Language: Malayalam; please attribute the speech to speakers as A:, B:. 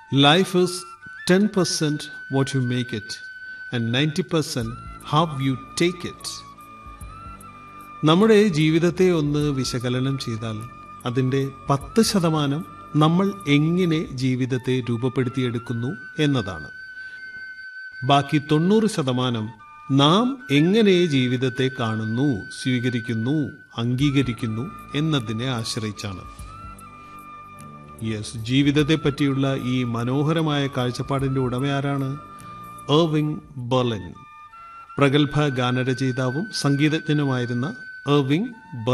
A: life is ten percent what you make it and ninety percent how you take it നമ്മുടെ ജീവിതത്തെ ഒന്ന് വിശകലനം ചെയ്താൽ അതിൻ്റെ പത്ത് ശതമാനം നമ്മൾ എങ്ങനെ ജീവിതത്തെ രൂപപ്പെടുത്തിയെടുക്കുന്നു എന്നതാണ് ബാക്കി തൊണ്ണൂറ് ശതമാനം നാം എങ്ങനെ ജീവിതത്തെ കാണുന്നു സ്വീകരിക്കുന്നു അംഗീകരിക്കുന്നു എന്നതിനെ ആശ്രയിച്ചാണ് യെസ് ജീവിതത്തെ പറ്റിയുള്ള ഈ മനോഹരമായ കാഴ്ചപ്പാടിന്റെ ഉടമ ആരാണ് എർവിങ് ബെർലിൻ പ്രഗത്ഭ ഗാനരചയിതാവും സംഗീതജ്ഞനുമായിരുന്ന എർവിങ്